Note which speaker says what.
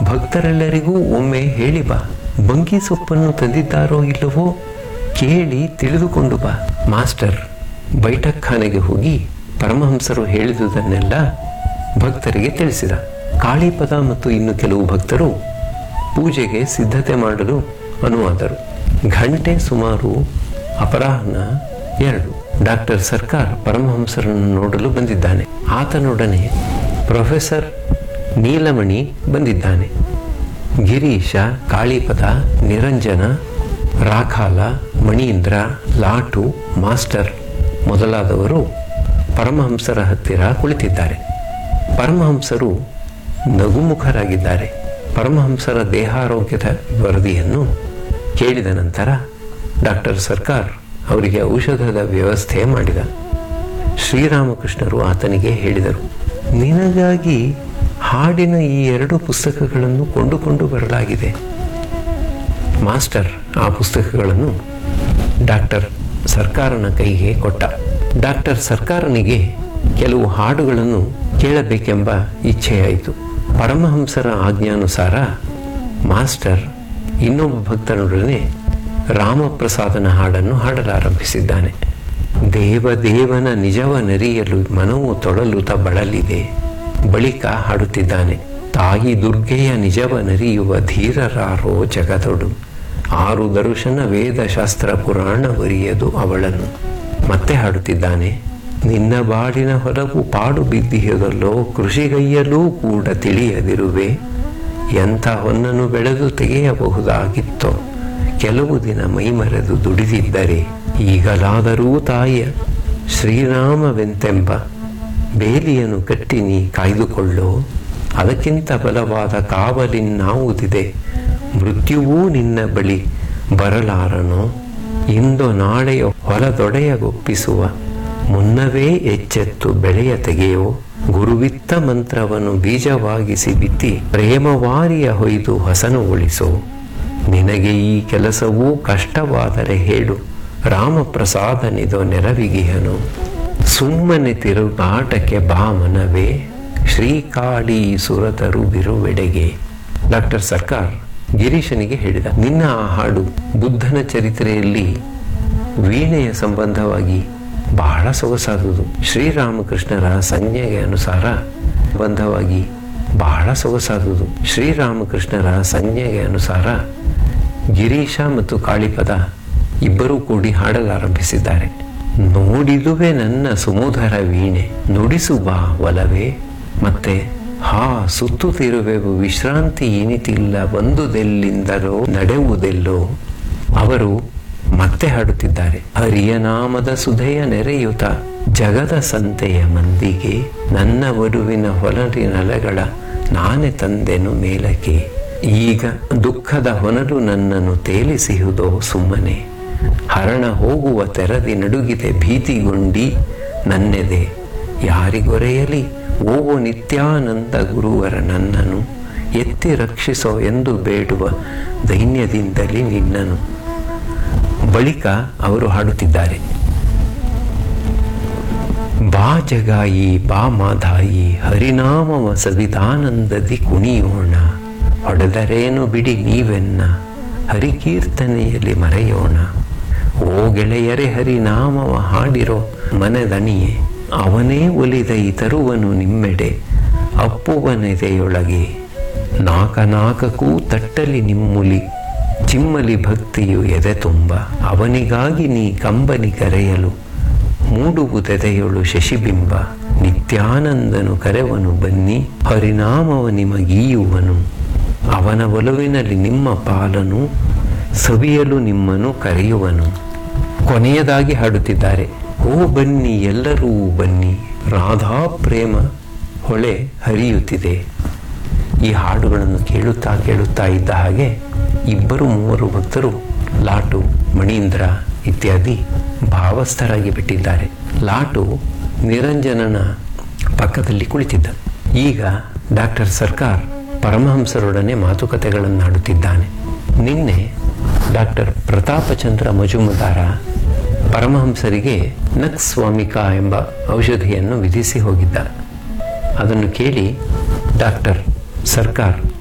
Speaker 1: ಭಕ್ತರೆಲ್ಲರಿಗೂ ಒಮ್ಮೆ ಹೇಳಿ ಬಾ ಬಂಗಿ ಸೊಪ್ಪನ್ನು ತಂದಿದ್ದಾರೋ ಇಲ್ಲವೋ ಕೇಳಿ ತಿಳಿದುಕೊಂಡು ಬಾ ಮಾಸ್ಟರ್ ಬೈಠಕ್ಖಾನೆಗೆ ಹೋಗಿ ಪರಮಹಂಸರು ಹೇಳಿದುದನ್ನೆಲ್ಲ ಭಕ್ತರಿಗೆ ತಿಳಿಸಿದ ಕಾಳಿಪದ ಮತ್ತು ಇನ್ನು ಕೆಲವು ಭಕ್ತರು ಪೂಜೆಗೆ ಸಿದ್ಧತೆ ಮಾಡಲು ಅನುವಾದರು ಗಂಟೆ ಸುಮಾರು ಅಪರಾಹ್ನ ಎರಡು ಡಾಕ್ಟರ್ ಸರ್ಕಾರ್ ಪರಮಹಂಸರನ್ನು ನೋಡಲು ಬಂದಿದ್ದಾನೆ ಆತನೊಡನೆ ಪ್ರೊಫೆಸರ್ ನೀಲಮಣಿ ಬಂದಿದ್ದಾನೆ ಗಿರೀಶ ಕಾಳಿಪದ ನಿರಂಜನ ರಾಖಾಲ ಮಣೀಂದ್ರ ಲಾಟು ಮಾಸ್ಟರ್ ಮೊದಲಾದವರು ಪರಮಹಂಸರ ಹತ್ತಿರ ಕುಳಿತಿದ್ದಾರೆ ಪರಮಹಂಸರು ನಗುಮುಖರಾಗಿದ್ದಾರೆ ಪರಮಹಂಸರ ದೇಹಾರೋಗ್ಯದ ವರದಿಯನ್ನು ಕೇಳಿದ ನಂತರ ಡಾಕ್ಟರ್ ಸರ್ಕಾರ್ ಅವರಿಗೆ ಔಷಧದ ವ್ಯವಸ್ಥೆ ಮಾಡಿದ ಶ್ರೀರಾಮಕೃಷ್ಣರು ಆತನಿಗೆ ಹೇಳಿದರು ನಿನಗಾಗಿ ಹಾಡಿನ ಈ ಎರಡು ಪುಸ್ತಕಗಳನ್ನು ಕೊಂಡುಕೊಂಡು ಬರಲಾಗಿದೆ ಮಾಸ್ಟರ್ ಆ ಪುಸ್ತಕಗಳನ್ನು ಡಾಕ್ಟರ್ ಸರ್ಕಾರನ ಕೈಗೆ ಕೊಟ್ಟ ಡಾಕ್ಟರ್ ಸರ್ಕಾರನಿಗೆ ಕೆಲವು ಹಾಡುಗಳನ್ನು ಕೇಳಬೇಕೆಂಬ ಇಚ್ಛೆಯಾಯಿತು ಪರಮಹಂಸರ ಆಜ್ಞಾನುಸಾರ ಮಾಸ್ಟರ್ ಇನ್ನೊಬ್ಬ ಭಕ್ತನೊಡನೆ ರಾಮಪ್ರಸಾದನ ಹಾಡನ್ನು ಹಾಡಲಾರಂಭಿಸಿದ್ದಾನೆ ದೇವದೇವನ ನಿಜವ ನರಿಯಲು ಮನವು ತೊಳಲುತ ಬಳಲಿದೆ ಬಳಿಕ ಹಾಡುತ್ತಿದ್ದಾನೆ ತಾಯಿ ದುರ್ಗೆಯ ನಿಜವ ನರಿಯುವ ಧೀರರಾರೋ ಜಗದೊಡು ಆರು ದರ್ಶನ ವೇದಶಾಸ್ತ್ರ ಪುರಾಣ ಬರಿಯದು ಅವಳನ್ನು ಮತ್ತೆ ಹಾಡುತ್ತಿದ್ದಾನೆ ನಿನ್ನ ಬಾಡಿನ ಹೊರಗು ಪಾಡು ಬಿದ್ದಿಹದಲ್ಲೋ ಕೃಷಿಗೈಯಲೂ ಕೂಡ ತಿಳಿಯದಿರುವೆ ಎಂಥ ಹೊನ್ನನ್ನು ಬೆಳೆದು ತೆಗೆಯಬಹುದಾಗಿತ್ತೋ ಕೆಲವು ದಿನ ಮೈಮರೆದು ದುಡಿದಿದ್ದರೆ ಈಗಲಾದರೂ ತಾಯಿಯ ಶ್ರೀರಾಮವೆಂತೆಂಬ ಬೇಲಿಯನ್ನು ಕಟ್ಟಿ ನೀ ಕಾಯ್ದುಕೊಳ್ಳೋ ಅದಕ್ಕಿಂತ ಬಲವಾದ ಕಾವಲಿನ್ನಾವುದಿದೆ ಮೃತ್ಯುವೂ ನಿನ್ನ ಬಳಿ ಬರಲಾರನೋ ಇಂದು ನಾಳೆಯ ಹೊಲದೊಡೆಯಗೊಪ್ಪಿಸುವ ಮುನ್ನವೇ ಎಚ್ಚೆತ್ತು ಬೆಳೆಯ ತೆಗೆಯೋ ಗುರುವಿತ್ತ ಮಂತ್ರವನ್ನು ಬೀಜವಾಗಿಸಿ ಬಿತ್ತಿ ಪ್ರೇಮವಾರಿಯ ಹೊಯ್ದು ಹಸನು ಉಳಿಸೋ ನಿನಗೆ ಈ ಕೆಲಸವೂ ಕಷ್ಟವಾದರೆ ಹೇಳು ರಾಮಪ್ರಸಾದನಿದೋ ನೆರವಿಗಿಹನು ಸುಮ್ಮನೆ ತಿರುಗಾಟಕ್ಕೆ ಬಾಮನವೇ ಶ್ರೀಕಾಳಿ ಸುರತರು ಬಿರುವೆಡೆಗೆ ಡಾಕ್ಟರ್ ಸರ್ಕಾರ್ ಗಿರೀಶನಿಗೆ ಹೇಳಿದ ನಿನ್ನ ಆ ಹಾಡು ಬುದ್ಧನ ಚರಿತ್ರೆಯಲ್ಲಿ ವೀಣೆಯ ಸಂಬಂಧವಾಗಿ ಬಹಳ ಸೊಗಸಾದುದು ಶ್ರೀರಾಮಕೃಷ್ಣರ ಸಂಜ್ಞೆಗೆ ಅನುಸಾರ ಸಂಬಂಧವಾಗಿ ಬಹಳ ಸೊಗಸಾದುದು ಶ್ರೀರಾಮಕೃಷ್ಣರ ಸಂಜ್ಞೆಗೆ ಅನುಸಾರ ಗಿರೀಶ ಮತ್ತು ಕಾಳಿಪದ ಇಬ್ಬರೂ ಕೂಡಿ ಹಾಡಲಾರಂಭಿಸಿದ್ದಾರೆ ನೋಡಿದುವೆ ನನ್ನ ಸುಮಧುರ ವೀಣೆ ನುಡಿಸು ಬಾ ಒಲವೇ ಮತ್ತೆ ಹಾ ಸುತ್ತುತ್ತಿರುವೆವು ವಿಶ್ರಾಂತಿ ಇನಿತಿಲ್ಲ ಬಂದುದೆಲ್ಲಿಂದಲೋ ನಡೆಯುವುದೆಲ್ಲೋ ಅವರು ಮತ್ತೆ ಹಾಡುತ್ತಿದ್ದಾರೆ ಹರಿಯ ನಾಮದ ಸುಧೆಯ ನೆರೆಯುತ ಜಗದ ಸಂತೆಯ ಮಂದಿಗೆ ನನ್ನ ವರುವಿನ ಹೊಲರಿನಲೆಗಳ ನಾನೇ ತಂದೆನು ಮೇಲಕ್ಕೆ ಈಗ ದುಃಖದ ಹೊನಲು ನನ್ನನ್ನು ತೇಲಿಸಿಹುದೋ ಸುಮ್ಮನೆ ಹರಣ ಹೋಗುವ ತೆರದಿ ನಡುಗಿದೆ ಭೀತಿಗೊಂಡಿ ನನ್ನೆದೆ ಯಾರಿಗೊರೆಯಲಿ ಓವೋ ನಿತ್ಯಾನಂದ ಗುರುವರ ನನ್ನನು ಎತ್ತಿ ರಕ್ಷಿಸೋ ಎಂದು ಬೇಡುವ ದೈನ್ಯದಿಂದಲೇ ನಿನ್ನನು ಬಳಿಕ ಅವರು ಹಾಡುತ್ತಿದ್ದಾರೆ ಬಾ ಜಗಾಯಿ ಬಾ ಮಾಧಾಯಿ ಹರಿನಾಮವ ಸವಿದಾನಂದದಿ ಕುಣಿಯೋಣ ಹೊಡೆದರೇನು ಬಿಡಿ ನೀವೆನ್ನ ಹರಿಕೀರ್ತನೆಯಲ್ಲಿ ಮರೆಯೋಣ ಓ ಗೆಳೆಯರೆ ಹರಿನಾಮವ ಹಾಡಿರೋ ಮನೆದಣಿಯೇ ಅವನೇ ಒಲಿದ ತರುವನು ನಿಮ್ಮೆಡೆ ಅಪ್ಪುವನೆದೆಯೊಳಗೆ ನಾಕ ನಾಕಕ್ಕೂ ತಟ್ಟಲಿ ನಿಮ್ಮುಲಿ ಚಿಮ್ಮಲಿ ಭಕ್ತಿಯು ಎದೆ ತುಂಬ ಅವನಿಗಾಗಿ ನೀ ಕಂಬನಿ ಕರೆಯಲು ಮೂಡುವುದೆದೆಯೊಳು ಶಶಿಬಿಂಬ ನಿತ್ಯಾನಂದನು ಕರೆವನು ಬನ್ನಿ ಹರಿನಾಮವ ನಿಮಗೀಯುವನು ಅವನ ಒಲವಿನಲ್ಲಿ ನಿಮ್ಮ ಪಾಲನು ಸವಿಯಲು ನಿಮ್ಮನ್ನು ಕರೆಯುವನು ಕೊನೆಯದಾಗಿ ಹಾಡುತ್ತಿದ್ದಾರೆ ಓ ಬನ್ನಿ ಎಲ್ಲರೂ ಬನ್ನಿ ರಾಧಾ ಪ್ರೇಮ ಹೊಳೆ ಹರಿಯುತ್ತಿದೆ ಈ ಹಾಡುಗಳನ್ನು ಕೇಳುತ್ತಾ ಕೇಳುತ್ತಾ ಇದ್ದ ಹಾಗೆ ಇಬ್ಬರು ಮೂವರು ಭಕ್ತರು ಲಾಟು ಮಣೀಂದ್ರ ಇತ್ಯಾದಿ ಭಾವಸ್ಥರಾಗಿ ಬಿಟ್ಟಿದ್ದಾರೆ ಲಾಟು ನಿರಂಜನನ ಪಕ್ಕದಲ್ಲಿ ಕುಳಿತಿದ್ದ ಈಗ ಡಾಕ್ಟರ್ ಸರ್ಕಾರ್ ಪರಮಹಂಸರೊಡನೆ ಮಾತುಕತೆಗಳನ್ನು ಆಡುತ್ತಿದ್ದಾನೆ ನಿನ್ನೆ ಡಾಕ್ಟರ್ ಪ್ರತಾಪಚಂದ್ರ ಮಜುಮದಾರ ಪರಮಹಂಸರಿಗೆ ನಕ್ಸ್ ಸ್ವಾಮಿಕಾ ಎಂಬ ಔಷಧಿಯನ್ನು ವಿಧಿಸಿ ಹೋಗಿದ್ದ ಅದನ್ನು ಕೇಳಿ ಡಾಕ್ಟರ್ ಸರ್ಕಾರ್